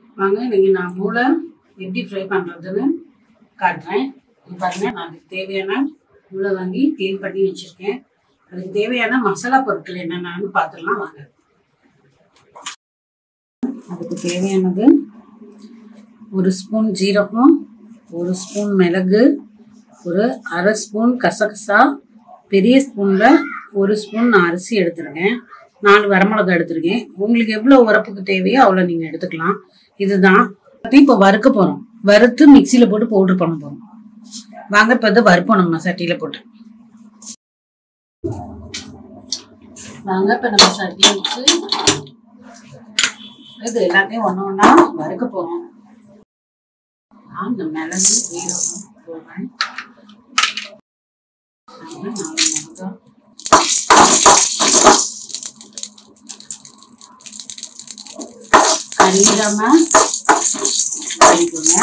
வாங்க இன்னைக்கு நான் மூளை எப்படி ஃப்ரை பண்ணுறதுன்னு காட்டுறேன் இது பாருங்க நான் அதுக்கு தேவையான மூளை வாங்கி க்ளீன் பண்ணி வச்சுருக்கேன் அதுக்கு தேவையான மசாலா பொருட்கள் என்னென்னு பார்த்துடலாம் வாங்க அதுக்கு தேவையானது ஒரு ஸ்பூன் ஜீரகம் ஒரு ஸ்பூன் மிளகு ஒரு அரை ஸ்பூன் கசகசா பெரிய ஸ்பூனில் ஒரு ஸ்பூன் நான் அரிசி எடுத்துருக்கேன் நாலு வரமிளகா எடுத்திருக்கேன் உங்களுக்கு எவ்வளோ உரப்புக்கு தேவையோ அவ்வளோ நீங்கள் எடுத்துக்கலாம் இதுதான் இப்போ வறுக்க போகிறோம் வறுத்து மிக்சியில் போட்டு பவுடர் பண்ண போகிறோம் வாங்க இப்போ இது வறுப்போம் நம்ம சட்டியில் போட்டு வாங்க இப்போ நம்ம சட்டி வச்சு இது எல்லாத்தையும் ஒன்று ஒன்றா வறுக்க போகிறோம் நான் இந்த மிளகு ஜீரகம் போடுறேன் அப்புறம் நாலு மிளகாய் கரியிடாம வதக்கிக்கோங்க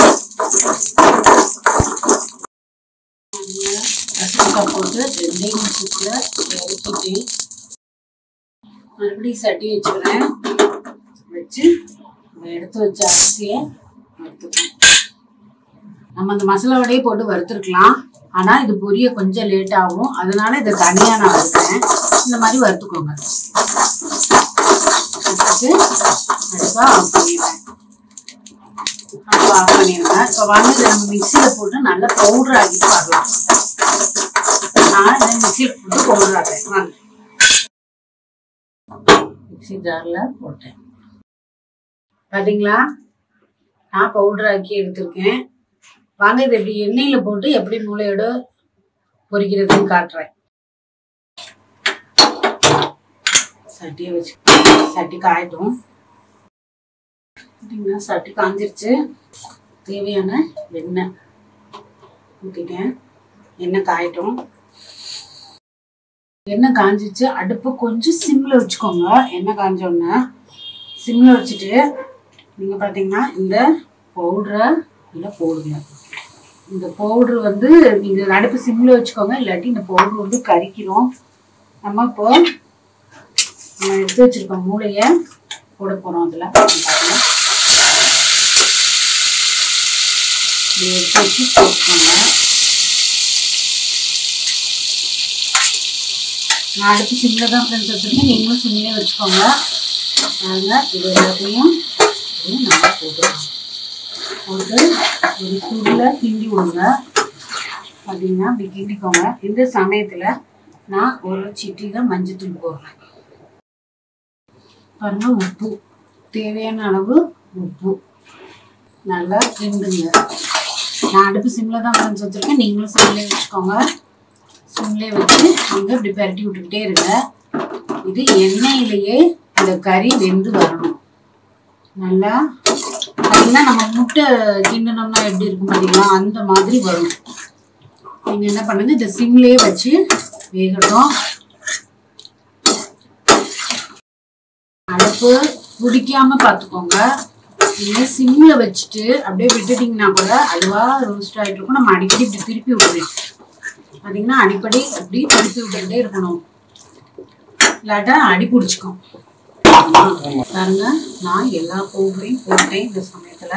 கசகசாய் போட்டு ரெண்டே நிமிஷத்துல இறக்கிட்டு மறுபடியும் சட்டி வச்சுக்கிறேன் வச்சு இந்த எடுத்து வச்ச அரிசியை வறுத்துக்கணும் நம்ம அந்த மசாலாவோடய போட்டு வறுத்துருக்கலாம் ஆனால் இது பொரிய கொஞ்சம் லேட் ஆகும் அதனால இதை தனியாக நான் வறுக்கிறேன் இந்த மாதிரி வறுத்துக்கோங்க வச்சுட்டு அடுப்பாக ஆஃப் பண்ணிடுவேன் அடுப்பை ஆஃப் பண்ணிடுவேன் இப்போ வாங்க இதை நம்ம மிக்சியில் போட்டு நல்லா பவுடர் ஆக்கிட்டு வரலாம் நான் இதை மிக்சியில் போட்டு பவுடர் ஆகிறேன் வாங்க மிக்சி ஜாரில் போட்டேன் பார்த்தீங்களா நான் பவுடர் ஆக்கி எடுத்திருக்கேன் வாங்க இதை எப்படி எண்ணெயில் போட்டு எப்படி மூளையோட பொரிக்கிறதுன்னு காட்டுறேன் சட்டியை வச்சு சட்டி காயட்டும் பார்த்தீங்கன்னா சட்டி காஞ்சிருச்சு தேவையான எண்ணெய் ஊற்றிட்டேன் எண்ணெய் காயட்டும் எண்ணெய் காஞ்சிச்சு அடுப்பு கொஞ்சம் சிம்மில் வச்சுக்கோங்க எண்ணெய் காஞ்சோடனே சிம்மில் வச்சுட்டு நீங்கள் பார்த்தீங்கன்னா இந்த பவுடரை இதில் போடுங்க இந்த பவுட்ரு வந்து நீங்கள் அடுப்பு சிம்மில் வச்சுக்கோங்க இல்லாட்டி இந்த பவுட்ரு வந்து கரிக்கிறோம் நம்ம இப்போ நம்ம எடுத்து வச்சிருக்க மூளையை போட போகிறோம் அதில் பாருங்க இப்படி எடுத்து வச்சு போட்டுக்கோங்க நான் அடுப்பு சிம்மில் தான் ஃப்ரெண்ட்ஸ் வச்சுருக்கேன் நீங்களும் சிம்மிலே வச்சுக்கோங்க பாருங்க இது எல்லாத்தையும் இது நல்லா போட்டுக்கலாம் போட்டு ஒரு சுருளை கிண்டி விடுங்க பார்த்தீங்கன்னா இப்படி கிண்டிக்கோங்க இந்த சமயத்தில் நான் ஒரு சிட்டியில் மஞ்சத்தூள் போடுறேன் பாருங்க உப்பு தேவையான அளவு உப்பு நல்லா கிண்டுங்க நான் அடுப்பு சிம்மில் தான் ஃப்ரெண்ட்ஸ் வச்சுருக்கேன் நீங்களும் சிம்லேயே வச்சுக்கோங்க சிம்லேயே வச்சு அங்கே இப்படி பரட்டி விட்டுக்கிட்டே இருங்க இது எண்ணெயிலேயே இந்த கறி வெந்து வரணும் நல்லா பார்த்தீங்கன்னா நம்ம முட்டை கிண்டனம்னா எப்படி இருக்கும் பார்த்தீங்களா அந்த மாதிரி வரும் நீங்கள் என்ன பண்ணுங்க இந்த சிம்லேயே வச்சு வேகட்டும் அடுப்பு பிடிக்காம பார்த்துக்கோங்க நீங்கள் சிம்மில் வச்சுட்டு அப்படியே விட்டுட்டிங்கன்னா கூட அதுவாக ரோஸ்ட் ஆகிட்டு இருக்கும் நம்ம அடிக்கடி இப்படி திருப்பி விடணும் பார்த்தீங்கன்னா அடிப்படி அப்படி திருப்பி விட்டுக்கிட்டே இருக்கணும் இல்லாட்டா அடி பிடிச்சிக்கும் பாருங்க நான் எல்லா பவுடரையும் போட்டேன் இந்த சமயத்தில்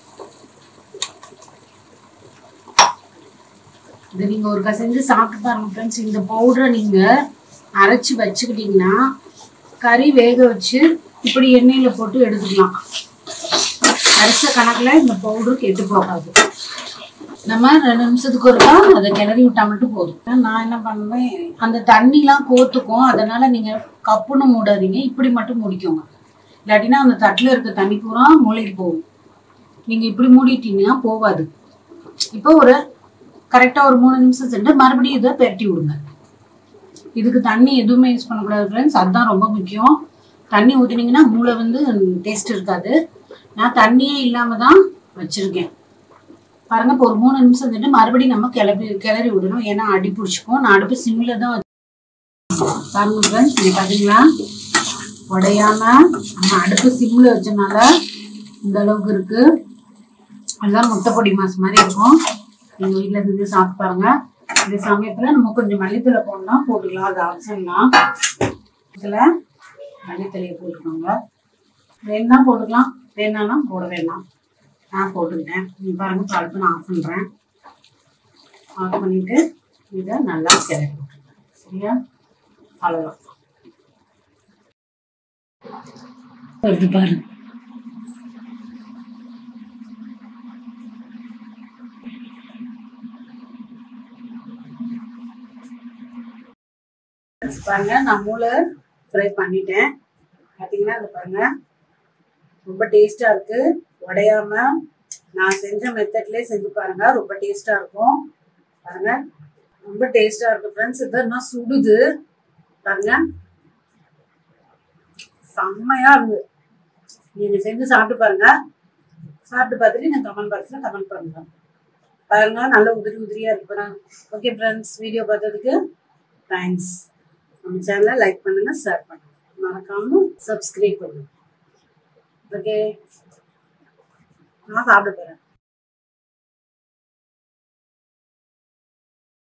இது நீங்கள் ஒரு செஞ்சு சாப்பிட்டு பாருங்க ஃப்ரெண்ட்ஸ் இந்த பவுடரை நீங்கள் அரைச்சி வச்சுக்கிட்டிங்கன்னா கறி வேக வச்சு இப்படி எண்ணெயில் போட்டு எடுத்துக்கலாம் அரிச கணக்கில் இந்த பவுடர் கெட்டு போகாது நம்ம ரெண்டு நிமிஷத்துக்கு ஒருக்கா அதை கிளறி விட்டா மட்டும் போதும் நான் என்ன பண்ணுவேன் அந்த தண்ணிலாம் கோத்துக்கும் அதனால நீங்க கப்புன்னு மூடாதீங்க இப்படி மட்டும் மூடிக்கோங்க இல்லாட்டினா அந்த தட்டில் இருக்க தண்ணி பூரா மூளைக்கு போகும் நீங்க இப்படி மூடிட்டீங்கன்னா போகாது இப்போ ஒரு கரெக்டாக ஒரு மூணு நிமிஷம் சென்று மறுபடியும் இதை பெரட்டி விடுங்க இதுக்கு தண்ணி எதுவுமே யூஸ் பண்ணக்கூடாது ஃப்ரெண்ட்ஸ் அதுதான் ரொம்ப முக்கியம் தண்ணி ஊற்றினீங்கன்னா மூளை வந்து டேஸ்ட் இருக்காது நான் தண்ணியே இல்லாமல் தான் வச்சுருக்கேன் பாருங்க இப்போ ஒரு மூணு நிமிஷம் இருந்துட்டு மறுபடியும் நம்ம கிளப்பி கிளறி விடணும் ஏன்னா அடி பிடிச்சிக்கும் நான் அடுப்பு சிம்மில் தான் பாருங்க ஃப்ரெண்ட்ஸ் இது பார்த்தீங்களா உடையாம நம்ம அடுப்பு சிம்மில் வச்சனால இந்த அளவுக்கு இருக்கு எல்லாம் முட்டை பொடி மாசு மாதிரி இருக்கும் எங்கள் வீட்டில் இருந்து சாப்பிட்டு பாருங்க இந்த சமயத்தில் நம்ம கொஞ்சம் மல்லித்தலை போடலாம் போட்டுக்கலாம் அது அவசியம் தான் இதில் மல்லித்தலையை போட்டுக்கோங்க வேணா போட்டுக்கலாம் வேணாம்னா போட வேணாம் நான் போட்டுக்கிட்டேன் நீ பாருங்க பழுப்பு நான் ஆஃப் பண்ணுறேன் ஆஃப் பண்ணிட்டு இதை நல்லா கிளறி விட்டுருங்க சரியா அவ்வளோதான் வருது பாருங்க பாருங்க நான் மூளை ஃப்ரை பண்ணிட்டேன் பார்த்தீங்கன்னா இது பாருங்க ரொம்ப டேஸ்டா இருக்கு உடையாம நான் செஞ்ச மெத்தட்லயே செஞ்சு பாருங்க ரொம்ப டேஸ்டா இருக்கும் பாருங்க ரொம்ப டேஸ்டா இருக்கு ஃப்ரெண்ட்ஸ் இதெல்லாம் சுடுது பாருங்க செம்மையா இருக்கு நீங்க செஞ்சு சாப்பிட்டு பாருங்க சாப்பிட்டு பார்த்துட்டு எனக்கு கமெண்ட் பாக்ஸ்ல கமெண்ட் பண்ணுங்க பாருங்க நல்ல உதிரி உதிரியா இருக்கு ஓகே ஃப்ரெண்ட்ஸ் வீடியோ பார்த்ததுக்கு தேங்க்ஸ் நம்ம சேனலை லைக் பண்ணுங்க ஷேர் பண்ணுங்க மறக்காம சப்ஸ்கிரைப் பண்ணுங்க ஓகே நான் சாப்பிட போறேன்